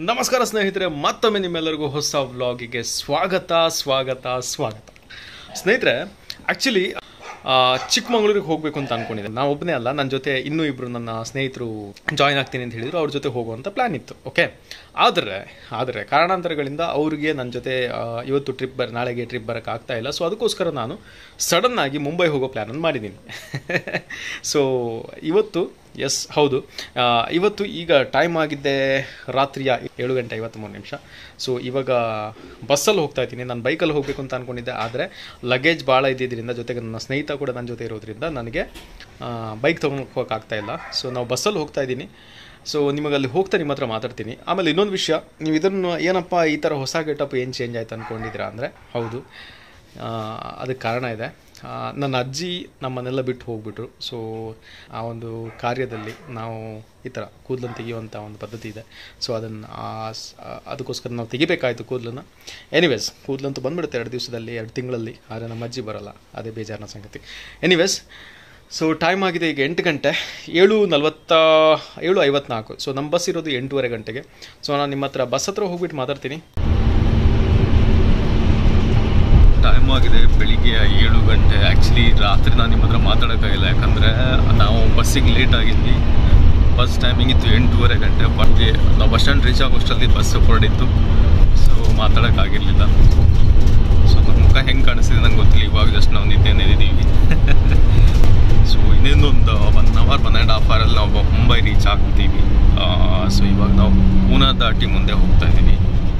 ನಮಸ್ಕಾರ ಸ್ನೇಹಿತರೆ ಮತ್ತೊಮ್ಮೆ ನಿಮ್ಮೆಲ್ಲರಿಗೂ ಹೊಸ ವ್ಲಾಗಿಗೆ ಸ್ವಾಗತ ಸ್ವಾಗತ ಸ್ವಾಗತ ಸ್ನೇಹಿತರೆ ಆ್ಯಕ್ಚುಲಿ ಚಿಕ್ಕಮಂಗ್ಳೂರಿಗೆ ಹೋಗಬೇಕು ಅಂತ ಅನ್ಕೊಂಡಿದ್ದೆ ನಾನು ಒಬ್ಬನೇ ಅಲ್ಲ ನನ್ನ ಜೊತೆ ಇನ್ನೂ ಇಬ್ಬರು ನನ್ನ ಸ್ನೇಹಿತರು ಜಾಯ್ನ್ ಆಗ್ತೀನಿ ಅಂತ ಹೇಳಿದ್ರು ಅವ್ರ ಜೊತೆ ಹೋಗುವಂಥ ಪ್ಲ್ಯಾನ್ ಇತ್ತು ಓಕೆ ಆದರೆ ಆದರೆ ಕಾರಣಾಂತರಗಳಿಂದ ಅವ್ರಿಗೆ ನನ್ನ ಜೊತೆ ಆ, ಇವತ್ತು ಟ್ರಿಪ್ ಬರ ನಾಳೆಗೆ ಟ್ರಿಪ್ ಬರೋಕ್ಕೆ ಆಗ್ತಾ ಇಲ್ಲ ಸೊ ಅದಕ್ಕೋಸ್ಕರ ನಾನು ಸಡನ್ನಾಗಿ ಮುಂಬೈ ಹೋಗೋ ಪ್ಲ್ಯಾನನ್ನು ಮಾಡಿದ್ದೀನಿ ಸೊ ಇವತ್ತು ಎಸ್ ಹೌದು ಆ, ಇವತ್ತು ಈಗ ಟೈಮ್ ಆಗಿದ್ದೆ ರಾತ್ರಿಯ ಏಳು ಗಂಟೆ ಐವತ್ತ್ಮೂರು ನಿಮಿಷ ಸೊ ಇವಾಗ ಬಸ್ಸಲ್ಲಿ ಹೋಗ್ತಾ ಇದ್ದೀನಿ ನಾನು ಬೈಕಲ್ಲಿ ಹೋಗಬೇಕು ಅಂತ ಅಂದ್ಕೊಂಡಿದ್ದೆ ಆದರೆ ಲಗೇಜ್ ಭಾಳ ಇದ್ದಿದ್ದರಿಂದ ಜೊತೆಗೆ ನನ್ನ ಸ್ನೇಹಿತ ಕೂಡ ನನ್ನ ಜೊತೆ ಇರೋದ್ರಿಂದ ನನಗೆ ಬೈಕ್ ತೊಗೊಂಡು ಹೋಗೋಕ್ಕಾಗ್ತಾ ಇಲ್ಲ ಸೊ ನಾವು ಬಸ್ಸಲ್ಲಿ ಹೋಗ್ತಾ ಇದ್ದೀನಿ ಸೊ ನಿಮಗೆ ಅಲ್ಲಿ ಹೋಗ್ತಾ ನಿಮ್ಮ ಹತ್ರ ಮಾತಾಡ್ತೀನಿ ಆಮೇಲೆ ಇನ್ನೊಂದು ವಿಷಯ ನೀವು ಇದನ್ನು ಏನಪ್ಪ ಈ ಥರ ಹೊಸ ಗೆಟಪ್ ಏನು ಚೇಂಜ್ ಆಯ್ತು ಅಂದ್ಕೊಂಡಿದ್ದೀರಾ ಅಂದರೆ ಹೌದು ಆ, ಅದಕ್ಕೆ ಕಾರಣ ಇದೆ ಆ, ನನ್ನ ಅಜ್ಜಿ ನಮ್ಮನ್ನೆಲ್ಲ ಬಿಟ್ಟು ಹೋಗ್ಬಿಟ್ರು ಸೊ ಆ ಒಂದು ಕಾರ್ಯದಲ್ಲಿ ನಾವು ಈ ಥರ ಕೂದಲನ್ನು ತೆಗೆಯುವಂಥ ಒಂದು ಪದ್ಧತಿ ಇದೆ ಸೊ ಅದನ್ನು ಅದಕ್ಕೋಸ್ಕರ ನಾವು ತೆಗಿಬೇಕಾಯಿತು ಕೂದಲನ್ನು ಎನಿವೇಸ್ ಕೂದಲಂತೂ ಬಂದ್ಬಿಡುತ್ತೆ ಎರಡು ದಿವಸದಲ್ಲಿ ಎರಡು ತಿಂಗಳಲ್ಲಿ ಆದರೆ ನಮ್ಮ ಅಜ್ಜಿ ಬರಲ್ಲ ಅದೇ ಬೇಜಾರಿನ ಸಂಗತಿ ಎನಿವೇಸ್ ಸೊ ಟೈಮ್ ಆಗಿದೆ ಈಗ ಎಂಟು ಗಂಟೆ ಏಳು ನಲ್ವತ್ತ ಏಳು ಐವತ್ನಾಲ್ಕು ಸೊ ನಮ್ಮ ಬಸ್ ಇರೋದು ಎಂಟೂವರೆ ಗಂಟೆಗೆ ಸೊ ನಾನು ನಿಮ್ಮ ಹತ್ರ ಬಸ್ ಹತ್ರ ಹೋಗ್ಬಿಟ್ಟು ಮಾತಾಡ್ತೀನಿ ಟೈಮ್ ಆಗಿದೆ ಬೆಳಿಗ್ಗೆ ಏಳು ಗಂಟೆ ಆ್ಯಕ್ಚುಲಿ ರಾತ್ರಿ ನಾನು ನಿಮ್ಮ ಹತ್ರ ಮಾತಾಡೋಕ್ಕಾಗಿಲ್ಲ ಯಾಕಂದರೆ ನಾವು ಬಸ್ಸಿಗೆ ಲೇಟ್ ಆಗಿದ್ವಿ ಬಸ್ ಟೈಮಿಂಗ್ ಇತ್ತು ಎಂಟೂವರೆ ಗಂಟೆ ಬಟ್ ನಾವು ಬಸ್ ಸ್ಟ್ಯಾಂಡ್ ರೀಚ್ ಆಗೋಷ್ಟರಲ್ಲಿ ಬಸ್ ಹೊರಡಿತ್ತು ಸೊ ಮಾತಾಡೋಕ್ಕಾಗಿರಲಿಲ್ಲ ಸೊ ನಮ್ಮ ಮುಖ ಹೆಂಗೆ ಕಾಣಿಸ್ತಿದೆ ನಂಗೆ ಗೊತ್ತಿಲ್ಲ ಇವಾಗ ಜಸ್ಟ್ ನಾವು ನಿದ್ದೆ ನೆನೆದಿದ್ದೀವಿ ಸೊ ಇನ್ನೊಂದು one hour one and half ಅವರಲ್ಲಿ ನಾವು ಮುಂಬೈ ರೀಚ್ ಆಗ್ತೀವಿ ಸೊ ಇವಾಗ ನಾವು ಪೂನಾ ದಾಟಿ ಮುಂದೆ ಹೋಗ್ತಾ ಇದ್ದೀವಿ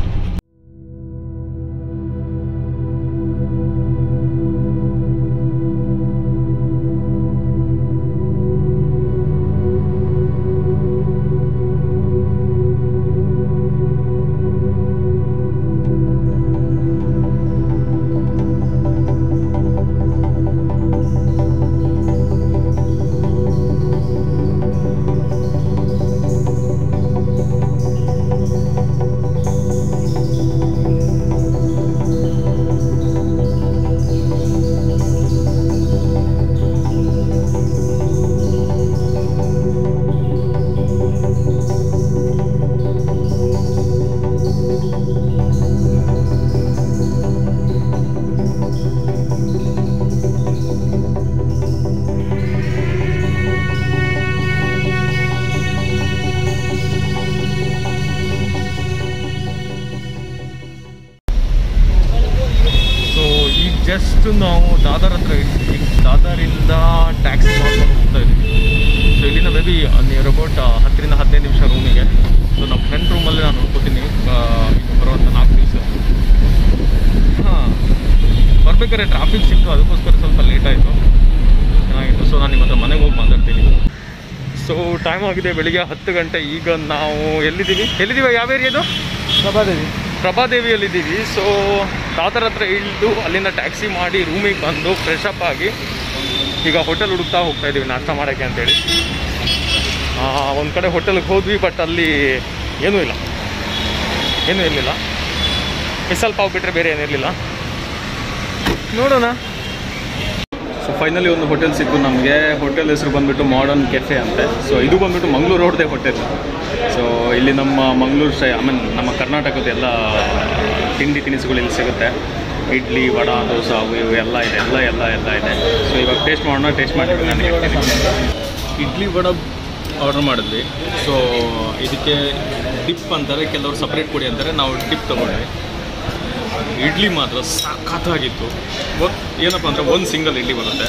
ಸೊ ಈಗ ಜಸ್ಟ್ ನಾವು ದಾದರ್ ಹತ್ರ ಇದ್ವಿ ದಾದರಿಂದ ಟ್ಯಾಕ್ಸಿ ಮಾಡ್ಕೊಂಡು ಹೋಗ್ತಾ ಇದ್ವಿ ಸೊ ಇಲ್ಲಿಂದ ಮೇ ಬಿ ನಿಯರ್ ಅಬೌಟ್ ಹತ್ತರಿಂದ ಹದಿನೈದು ನಿಮಿಷ ರೂಮಿಗೆ ಸೊ ನಮ್ಮ ಫ್ರೆಂಡ್ ರೂಮಲ್ಲಿ ನಾನು ನೋಡ್ಕೋತೀನಿ ಬರುವಂಥ ನಾಲ್ಕು ದಿವಸ ಹಾಂ ಬರ್ಬೇಕಾದ್ರೆ ಟ್ರಾಫಿಕ್ ಸಿಕ್ತು ಅದಕ್ಕೋಸ್ಕರ ಸ್ವಲ್ಪ ಲೇಟ್ ಆಯಿತು ಚೆನ್ನಾಗಿತ್ತು ಸೊ ನಾನು ನಿಮ್ಮ ಹತ್ರ ಮನೆಗೆ ಹೋಗಿ ಮಾತಾಡ್ತೀನಿ ಸೊ ಟೈಮ್ ಆಗಿದೆ ಬೆಳಿಗ್ಗೆ ಹತ್ತು ಗಂಟೆ ಈಗ ನಾವು ಎಲ್ಲಿದ್ದೀವಿ ಎಲ್ಲಿದ್ದೀವಿ ಯಾವ ಏರಿಯಾದು ಸಭಾದೇವಿ ಪ್ರಭಾದೇವಿಯಲ್ಲಿದ್ದೀವಿ ಸೊ ದಾದರ್ ಹತ್ರ ಇಳಿದು ಅಲ್ಲಿಂದ ಟ್ಯಾಕ್ಸಿ ಮಾಡಿ ರೂಮಿಗೆ ಬಂದು ಫ್ರೆಶ್ ಅಪ್ ಆಗಿ ಈಗ ಹೋಟೆಲ್ ಹುಡುಕ್ತಾ ಹೋಗ್ತಾ ಇದ್ದೀವಿ ನಾಷ್ಟ ಮಾಡೋಕ್ಕೆ ಅಂತೇಳಿ ಒಂದು ಕಡೆ ಹೋಟೆಲ್ಗೆ ಹೋದ್ವಿ ಬಟ್ ಅಲ್ಲಿ ಏನೂ ಇಲ್ಲ ಏನೂ ಇರಲಿಲ್ಲ ಮಿಸಲ್ ಪಾವ್ ಬಿಟ್ಟರೆ ಬೇರೆ ಏನಿರಲಿಲ್ಲ ನೋಡೋಣ ಸೊ ಫೈನಲಿ ಒಂದು ಹೋಟೆಲ್ ಸಿಕ್ಕು ನಮಗೆ ಹೋಟೆಲ್ ಹೆಸರು ಬಂದ್ಬಿಟ್ಟು ಮಾಡರ್ನ್ ಕೆಫೆ ಅಂತೆ ಸೊ ಇದು ಬಂದ್ಬಿಟ್ಟು ಮಂಗಳೂರು ರೋಡ್ದೇ ಹೋಟೆಲ್ ಸೊ ಇಲ್ಲಿ ನಮ್ಮ ಮಂಗಳೂರು ಸ್ಟೈ ಐ ಮೀನ್ ನಮ್ಮ ಕರ್ನಾಟಕದ ಎಲ್ಲ ತಿಂಡಿ ತಿನಿಸುಗಳು ಇಲ್ಲಿ ಸಿಗುತ್ತೆ ಇಡ್ಲಿ ವಡ ದೋಸೆ ಅವು ಇವು ಎಲ್ಲ ಇದೆ ಎಲ್ಲ ಎಲ್ಲ ಎಲ್ಲ ಇದೆ ಸೊ ಇವಾಗ ಟೇಸ್ಟ್ ಮಾಡೋಣ ಟೇಸ್ಟ್ ಮಾಡಿದ್ವಿ ನನಗೆ ಇಡ್ಲಿ ವಡ ಆರ್ಡರ್ ಮಾಡಿದ್ವಿ ಸೊ ಇದಕ್ಕೆ ಡಿಪ್ ಅಂತಾರೆ ಕೆಲವರು ಸಪ್ರೇಟ್ ಕೊಡಿ ಅಂತಾರೆ ನಾವು ಡಿಪ್ ತೊಗೊಂಡ್ವಿ ಇಡ್ಲಿ ಮಾತ್ರ ಸಖತ್ತಾಗಿತ್ತು ಒಂದು ಏನಪ್ಪ ಅಂದರೆ ಒಂದು ಸಿಂಗಲ್ ಇಡ್ಲಿ ಬರುತ್ತೆ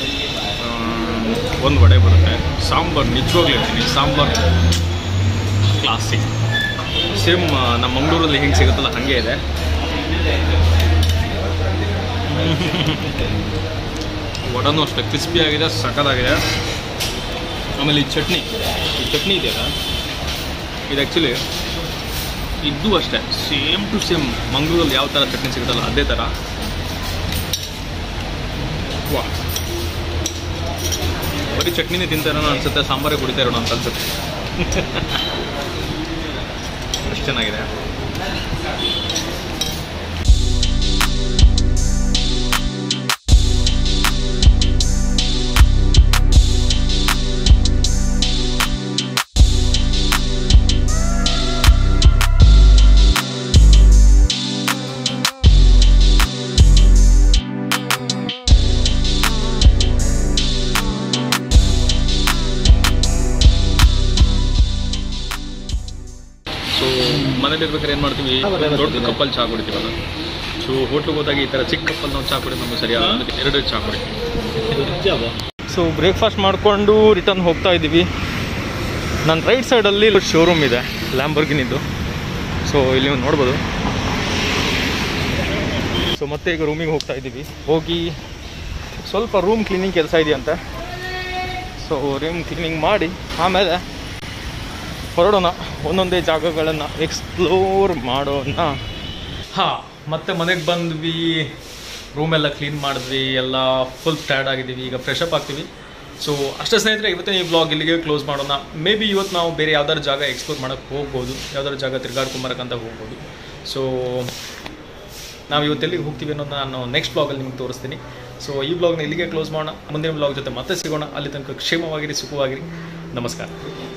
ಒಂದು ವಡೆ ಬರುತ್ತೆ ಸಾಂಬಾರು ನಿಜವಾಗ್ಲೂ ಹೇಳ್ತೀನಿ ಸಾಂಬಾರು ಕ್ಲಾಸಿಕ್ ಸೇಮ್ ನಮ್ಮ ಮಂಗಳೂರಲ್ಲಿ ಹೆಂಗೆ ಸಿಗುತ್ತಲ್ಲ ಹಾಗೆ ಇದೆ ವಡನೂ ಅಷ್ಟೇ ಕ್ರಿಸ್ಪಿ ಆಗಿದೆ ಸಖತ್ತಾಗಿದೆ ಆಮೇಲೆ ಈ ಚಟ್ನಿ ಈ ಚಟ್ನಿ ಇದೆಯಲ್ಲ ಇದು ಆ್ಯಕ್ಚುಲಿ ಇದು ಅಷ್ಟೇ ಸೇಮ್ ಟು ಸೇಮ್ ಮಂಗಳೂರಲ್ಲಿ ಯಾವ ಥರ ಚಟ್ನಿ ಸಿಗುತ್ತಲ್ಲ ಅದೇ ಥರ ವಾ ಬರೀ ಚಟ್ನಿನೇ ತಿಂತಾರೋ ಅನ್ಸುತ್ತೆ ಸಾಂಬಾರೇ ಕುಡಿತಾ ಇರೋಣ ಅಂತ ಅನ್ಸುತ್ತೆ ಅಷ್ಟು ಚೆನ್ನಾಗಿದೆ ಹೊರಗಡೆ ಇರ್ಬೇಕಾದ್ರೆ ಏನು ಮಾಡ್ತೀವಿ ದೊಡ್ಡ ಕಪ್ಪಲ್ಲಿ ಚಹಾ ಕುಡಿತೀವಲ್ಲ ಸೊ ಹೋಟ್ಲಿಗೆ ಹೋದಾಗ ಈ ಥರ ಚಿಕ್ಕ ಕಪ್ಪಲ್ಲಿ ನಾವು ಚಹಾ ಕುಡಿದು ನಮಗೆ ಸರಿಯಾದ ಎರಡು ಚಹಾ ಕುಡಿತೀವಿ ಸೊ ಬ್ರೇಕ್ಫಾಸ್ಟ್ ಮಾಡಿಕೊಂಡು ರಿಟರ್ನ್ ಹೋಗ್ತಾ ಇದ್ದೀವಿ ನನ್ನ ರೈಟ್ ಸೈಡಲ್ಲಿ ಶೋರೂಮ್ ಇದೆ ಲ್ಯಾಂಬರ್ಗಿನಿದ್ದು ಸೊ ಇಲ್ಲಿ ನೀವು ನೋಡ್ಬೋದು ಸೊ ಮತ್ತೆ ಈಗ ರೂಮಿಗೆ ಹೋಗ್ತಾ ಇದ್ದೀವಿ ಹೋಗಿ ಸ್ವಲ್ಪ ರೂಮ್ ಕ್ಲೀನಿಂಗ್ ಕೆಲಸ ಇದೆಯಂತೆ ಸೊ ರೂಮ್ ಕ್ಲೀನಿಂಗ್ ಮಾಡಿ ಆಮೇಲೆ ಹೊರಡೋಣ ಒಂದೊಂದೇ ಜಾಗಗಳನ್ನು ಎಕ್ಸ್ಪ್ಲೋರ್ ಮಾಡೋಣ ಹಾಂ ಮತ್ತೆ ಮನೆಗೆ ಬಂದ್ವಿ ರೂಮೆಲ್ಲ ಕ್ಲೀನ್ ಮಾಡಿದ್ವಿ ಎಲ್ಲ ಫುಲ್ ಟಯರ್ಡ್ ಆಗಿದ್ದೀವಿ ಈಗ ಫ್ರೆಶ್ ಅಪ್ ಆಗ್ತೀವಿ ಸೊ ಅಷ್ಟೇ ಸ್ನೇಹಿತರೆ ಇವತ್ತಿನ ಈ ಬ್ಲಾಗ್ ಇಲ್ಲಿಗೆ ಕ್ಲೋಸ್ ಮಾಡೋಣ ಮೇ ಬಿ ಇವತ್ತು ನಾವು ಬೇರೆ ಯಾವ್ದಾದ್ರು ಜಾಗ ಎಕ್ಸ್ಪ್ಲೋರ್ ಮಾಡೋಕ್ಕೆ ಹೋಗ್ಬೋದು ಯಾವ್ದಾದ್ರು ಜಾಗ ತಿರ್ಗಾಡ್ಕೊಂಬರಕ್ಕಂತ ಹೋಗ್ಬೋದು ಸೊ ನಾವು ಇವತ್ತು ಎಲ್ಲಿಗೆ ಹೋಗ್ತೀವಿ ಅನ್ನೋದು ನಾನು ನೆಕ್ಸ್ಟ್ ಬ್ಲಾಗಲ್ಲಿ ನಿಮ್ಗೆ ತೋರಿಸ್ತೀನಿ ಸೊ ಈ ಬ್ಲಾಗ್ನ ಇಲ್ಲಿಗೆ ಕ್ಲೋಸ್ ಮಾಡೋಣ ಮುಂದಿನ ಬ್ಲಾಗ್ ಜೊತೆ ಮತ್ತೆ ಸಿಗೋಣ ಅಲ್ಲಿ ತನಕ ಕ್ಷೇಮವಾಗಿರಿ ಸುಖವಾಗಿರಿ ನಮಸ್ಕಾರ